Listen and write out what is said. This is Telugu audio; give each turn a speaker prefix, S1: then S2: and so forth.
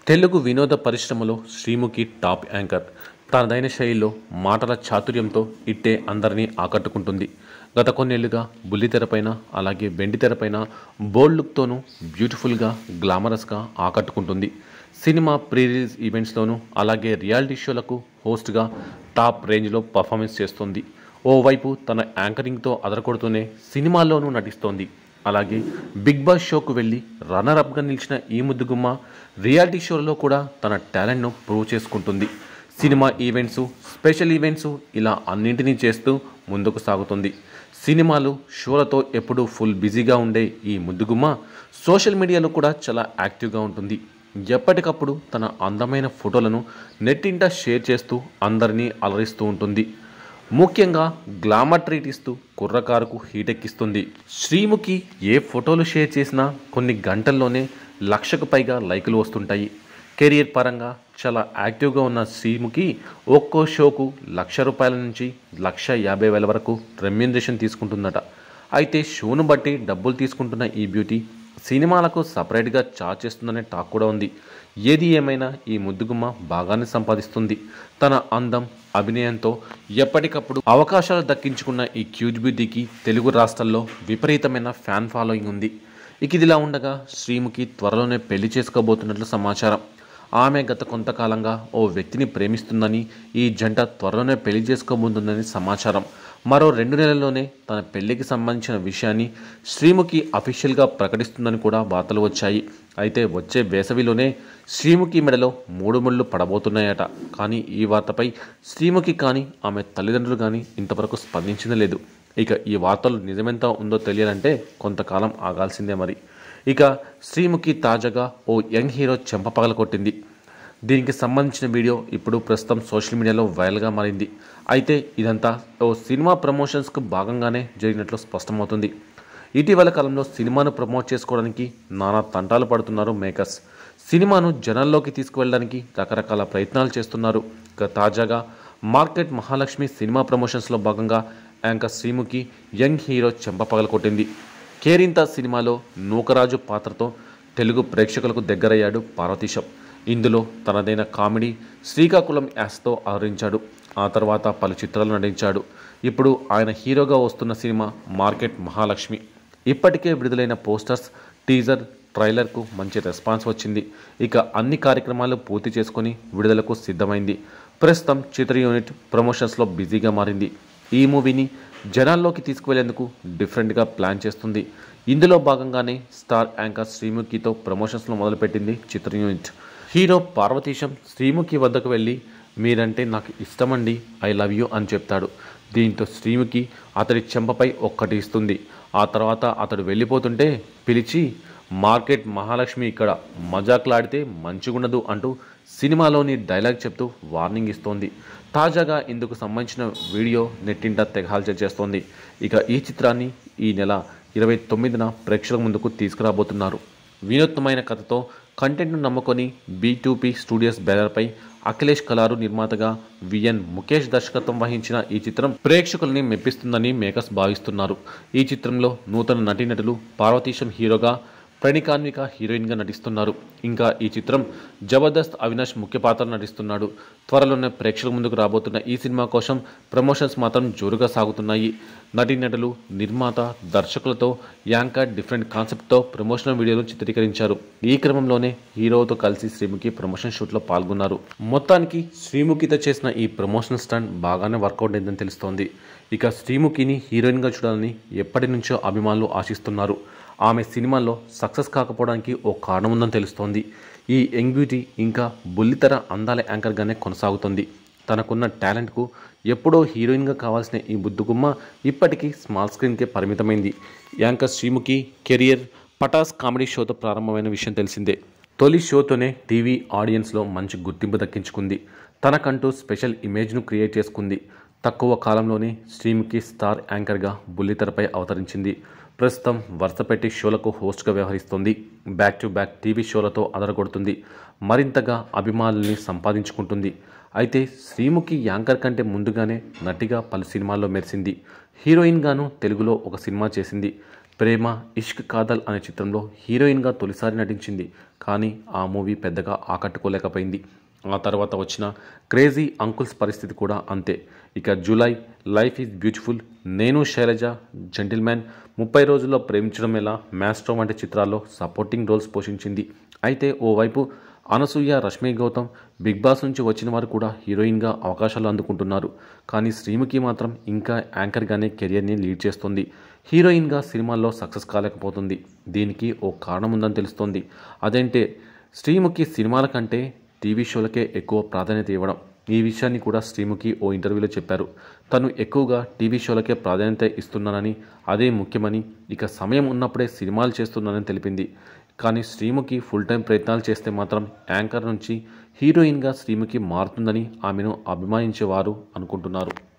S1: తెలుగు వినోద పరిశ్రమలో శ్రీముఖి టాప్ యాంకర్ తనదైన శైలిలో మాటల చాతుర్యంతో ఇట్టే అందరినీ ఆకట్టుకుంటుంది గత కొన్నేళ్లుగా బుల్లితెరపైన అలాగే వెండి తెరపైన బోల్డ్ లుక్తోనూ బ్యూటిఫుల్గా గ్లామరస్గా ఆకట్టుకుంటుంది సినిమా ప్రీ రిలీజ్ ఈవెంట్స్లోనూ అలాగే రియాలిటీ షోలకు హోస్ట్గా టాప్ రేంజ్లో పర్ఫార్మెన్స్ చేస్తుంది ఓవైపు తన యాంకరింగ్తో అదరకొడుతూనే సినిమాల్లోనూ నటిస్తోంది అలాగే బిగ్ బాస్ షోకు వెళ్ళి రన్నర్ అప్గా నిలిచిన ఈ ముద్దుగుమ్మ రియాలిటీ షోలో కూడా తన టాలెంట్ను ప్రూవ్ చేసుకుంటుంది సినిమా ఈవెంట్స్ స్పెషల్ ఈవెంట్స్ ఇలా అన్నింటినీ చేస్తూ ముందుకు సాగుతుంది సినిమాలు షోలతో ఎప్పుడూ ఫుల్ బిజీగా ఉండే ఈ ముద్దుగుమ్మ సోషల్ మీడియాలో కూడా చాలా యాక్టివ్గా ఉంటుంది ఎప్పటికప్పుడు తన అందమైన ఫోటోలను నెట్టింట షేర్ చేస్తూ అందరినీ అలరిస్తూ ఉంటుంది ముఖ్యంగా గ్లామర్ ట్రీట్ ఇస్తూ కుర్రకారుకు హీట్ ఎక్కిస్తుంది శ్రీముఖి ఏ ఫోటోలు షేర్ చేసినా కొన్ని గంటల్లోనే లక్షకు పైగా లైకులు వస్తుంటాయి కెరీర్ పరంగా చాలా యాక్టివ్గా ఉన్న శ్రీముఖి ఒక్కో షోకు లక్ష రూపాయల నుంచి లక్ష యాభై వేల వరకు రెమ్యూనరేషన్ తీసుకుంటుందట అయితే షోను బట్టి డబ్బులు తీసుకుంటున్న ఈ బ్యూటీ సినిమాలకు సపరేట్గా చార్జ్ చేస్తుందనే టాక్ కూడా ఉంది ఏది ఏమైనా ఈ ముద్దుగుమ్మ బాగానే సంపాదిస్తుంది తన అందం అభినయంతో ఎప్పటికప్పుడు అవకాశాలు దక్కించుకున్న ఈ క్యూట్ బ్యూటీకి తెలుగు రాష్ట్రాల్లో విపరీతమైన ఫ్యాన్ ఫాలోయింగ్ ఉంది ఇక ఇదిలా ఉండగా శ్రీముఖి త్వరలోనే పెళ్లి చేసుకోబోతున్నట్లు సమాచారం ఆమె గత కొంతకాలంగా ఓ వ్యక్తిని ప్రేమిస్తుందని ఈ జంట త్వరలోనే పెళ్లి చేసుకోబోతుందని సమాచారం మరో రెండు నెలల్లోనే తన పెళ్లికి సంబంధించిన విషయాన్ని శ్రీముఖి అఫీషియల్గా ప్రకటిస్తుందని కూడా వార్తలు వచ్చాయి అయితే వచ్చే వేసవిలోనే శ్రీముఖి మెడలో మూడు ముళ్ళు పడబోతున్నాయట కానీ ఈ వార్తపై శ్రీముఖి కానీ ఆమె తల్లిదండ్రులు కానీ ఇంతవరకు స్పందించింది లేదు ఇక ఈ వార్తలు నిజమెంత ఉందో తెలియాలంటే కొంతకాలం ఆగాల్సిందే మరి ఇక శ్రీముఖి తాజాగా ఓ యంగ్ హీరో చెంప పగలకొట్టింది దీనికి సంబంధించిన వీడియో ఇప్పుడు ప్రస్తుతం సోషల్ మీడియాలో వైరల్గా మారింది అయితే ఇదంతా ఓ సినిమా ప్రమోషన్స్కు భాగంగానే జరిగినట్లు స్పష్టమవుతుంది ఇటీవల కాలంలో సినిమాను ప్రమోట్ చేసుకోవడానికి నానా తంటాలు పడుతున్నారు మేకర్స్ సినిమాను జనాల్లోకి తీసుకువెళ్ళడానికి రకరకాల ప్రయత్నాలు చేస్తున్నారు ఇక తాజాగా మార్కెట్ మహాలక్ష్మి సినిమా ప్రమోషన్స్లో భాగంగా యాంకర్ శ్రీముఖి యంగ్ హీరో చెంప పగలకొట్టింది కేరింత సినిమాలో నూకరాజు పాత్రతో తెలుగు ప్రేక్షకులకు దగ్గరయ్యాడు పార్వతీశం ఇందులో తనదైన కామెడీ శ్రీకాకుళం యాస్తో ఆదరించాడు ఆ తర్వాత పలు చిత్రాలు నటించాడు ఇప్పుడు ఆయన హీరోగా వస్తున్న సినిమా మార్కెట్ మహాలక్ష్మి ఇప్పటికే విడుదలైన పోస్టర్స్ టీజర్ ట్రైలర్కు మంచి రెస్పాన్స్ వచ్చింది ఇక అన్ని కార్యక్రమాలు పూర్తి చేసుకొని విడుదలకు సిద్ధమైంది ప్రస్తుతం చిత్ర యూనిట్ ప్రమోషన్స్లో బిజీగా మారింది ఈ మూవీని జనాల్లోకి తీసుకువెళ్లేందుకు డిఫరెంట్గా ప్లాన్ చేస్తుంది ఇందులో భాగంగానే స్టార్ యాంకర్ శ్రీముఖితో ప్రమోషన్స్లో మొదలుపెట్టింది చిత్ర యూనిట్ హీరో పార్వతీశం శ్రీముఖి వద్దకు వెళ్ళి మీరంటే నాకు ఇష్టమండి ఐ లవ్ యూ అని చెప్తాడు దీంతో శ్రీముఖి అతడి చెంపపై ఒక్కటి ఇస్తుంది ఆ తర్వాత అతడు వెళ్ళిపోతుంటే పిలిచి మార్కెట్ మహాలక్ష్మి ఇక్కడ మజాక్లాడితే మంచిగుండదు అంటూ సినిమాలోని డైలాగ్ చెప్తూ వార్నింగ్ ఇస్తోంది తాజాగా ఇందుకు సంబంధించిన వీడియో నెట్టింట తెగహాల్చర్ చేస్తోంది ఇక ఈ చిత్రాన్ని ఈ నెల ఇరవై తొమ్మిదిన ప్రేక్షకుల ముందుకు తీసుకురాబోతున్నారు వినూత్నమైన కథతో కంటెంట్ను నమ్ముకొని బీ టూపీ స్టూడియోస్ బ్యానర్పై అఖిలేష్ కలారు నిర్మాతగా విఎన్ ముఖేష్ దర్శకత్వం వహించిన ఈ చిత్రం ప్రేక్షకుల్ని మెప్పిస్తుందని మేకర్స్ భావిస్తున్నారు ఈ చిత్రంలో నూతన నటీనటులు పార్వతీశం హీరోగా ప్రణికాన్విక హీరోయిన్గా నటిస్తున్నారు ఇంకా ఈ చిత్రం జబర్దస్త్ అవినాష్ ముఖ్య పాత్ర నటిస్తున్నాడు త్వరలోనే ప్రేక్షకుల ముందుకు రాబోతున్న ఈ సినిమా కోసం ప్రమోషన్స్ మాత్రం జోరుగా సాగుతున్నాయి నటీనటులు నిర్మాత దర్శకులతో యాంకర్ డిఫరెంట్ కాన్సెప్ట్తో ప్రమోషనల్ వీడియోలు చిత్రీకరించారు ఈ క్రమంలోనే హీరోతో కలిసి శ్రీముఖి ప్రమోషన్ షూట్లో పాల్గొన్నారు మొత్తానికి శ్రీముఖితో చేసిన ఈ ప్రమోషనల్ స్టంట్ బాగానే వర్కౌట్ అయిందని తెలుస్తోంది ఇక శ్రీముఖిని హీరోయిన్గా చూడాలని ఎప్పటి నుంచో అభిమానులు ఆశిస్తున్నారు ఆమె సినిమాల్లో సక్సెస్ కాకపోవడానికి ఓ కారణం ఉందని తెలుస్తోంది ఈ యంగ్ బ్యూటీ ఇంకా బుల్లితెర అందాల యాంకర్గానే కొనసాగుతుంది తనకున్న టాలెంట్కు ఎప్పుడో హీరోయిన్గా కావాల్సిన ఈ బుద్దుగుమ్మ ఇప్పటికీ స్మాల్ స్క్రీన్కే పరిమితమైంది anchor Sreemukhi career Patas comedy షోతో ప్రారంభమైన విషయం తెలిసిందే తొలి షోతోనే టీవీ ఆడియన్స్లో మంచి గుర్తింపు దక్కించుకుంది తనకంటూ స్పెషల్ ఇమేజ్ను క్రియేట్ చేసుకుంది తక్కువ కాలంలోనే శ్రీముఖి స్టార్ యాంకర్గా బుల్లితెరపై అవతరించింది ప్రస్తుతం వరుస పెట్టి షోలకు హోస్ట్గా వ్యవహరిస్తుంది బ్యాక్ టు బ్యాక్ టీవీ షోలతో అదరగొడుతుంది మరింతగా అభిమానుల్ని సంపాదించుకుంటుంది అయితే శ్రీముఖి యాంకర్ కంటే ముందుగానే నటిగా పలు సినిమాల్లో మెరిసింది హీరోయిన్గాను తెలుగులో ఒక సినిమా చేసింది ప్రేమ ఇష్క్ కాదల్ అనే చిత్రంలో హీరోయిన్గా తొలిసారి నటించింది కానీ ఆ మూవీ పెద్దగా ఆకట్టుకోలేకపోయింది ఆ తర్వాత వచ్చిన క్రేజీ అంకుల్స్ పరిస్థితి కూడా అంతే ఇక జూలై లైఫ్ ఈజ్ బ్యూటిఫుల్ నేను శైలజ జెంటిల్మ్యాన్ ముప్పై రోజుల్లో ప్రేమించడం ఎలా మ్యాస్ట్రో వంటి చిత్రాల్లో సపోర్టింగ్ రోల్స్ పోషించింది అయితే ఓవైపు అనసూయ రష్మి గౌతమ్ బిగ్ బాస్ నుంచి వచ్చిన వారు కూడా హీరోయిన్గా అవకాశాలు అందుకుంటున్నారు కానీ శ్రీముఖి మాత్రం ఇంకా యాంకర్గానే కెరియర్ని లీడ్ చేస్తుంది హీరోయిన్గా సినిమాల్లో సక్సెస్ కాలేకపోతుంది దీనికి ఓ కారణం ఉందని తెలుస్తోంది అదేంటే శ్రీముఖి సినిమాల కంటే టీవీ షోలకే ఎక్కువ ప్రాధాన్యత ఇవ్వడం ఈ విషయాన్ని కూడా శ్రీముఖి ఓ ఇంటర్వ్యూలో చెప్పారు తను ఎక్కువగా టీవీ షోలకే ప్రాధాన్యత ఇస్తున్నానని అదే ముఖ్యమని ఇక సమయం ఉన్నప్పుడే సినిమాలు చేస్తున్నానని తెలిపింది కానీ శ్రీముఖి ఫుల్ టైం ప్రయత్నాలు చేస్తే మాత్రం యాంకర్ నుంచి హీరోయిన్గా శ్రీముఖి మారుతుందని ఆమెను అభిమానించేవారు అనుకుంటున్నారు